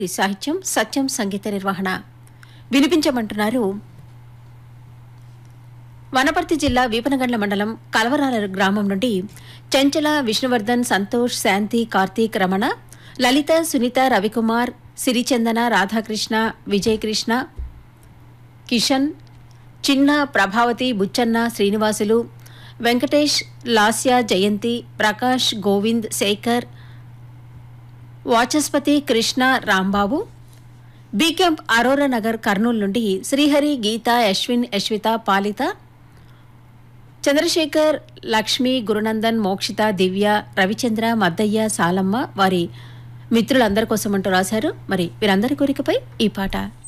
సాహిత్యం సత్యం సంగీత నిర్వహణ వినిపించమంటున్నారు వనపర్తి జిల్లా వీపనగండ్ల మండలం కలవరాల గ్రామం నుండి చెంచల విష్ణువర్ధన్ సంతోష్ శాంతి కార్తీక్ రమణ లలిత సునీత రవికుమార్ సిరిచందన రాధాకృష్ణ విజయకృష్ణ కిషన్ చిన్న ప్రభావతి బుచ్చన్న శ్రీనివాసులు వెంకటేష్ లాస్య జయంతి ప్రకాష్ గోవింద్ శేఖర్ వాచస్పతి కృష్ణ రాంబాబు బీ క్యాంప్ అరోరా నగర్ కర్నూలు నుండి శ్రీహరి గీత అశ్విన్ యశ్విత పాలిత చంద్రశేఖర్ లక్ష్మి గురునందన్ మోక్షిత దివ్య రవిచంద్ర మద్దయ్య సాలమ్మ వారి మిత్రులందరి కోసం అంటూ రాశారు మరి వీరందరి కోరికపై ఈ పాట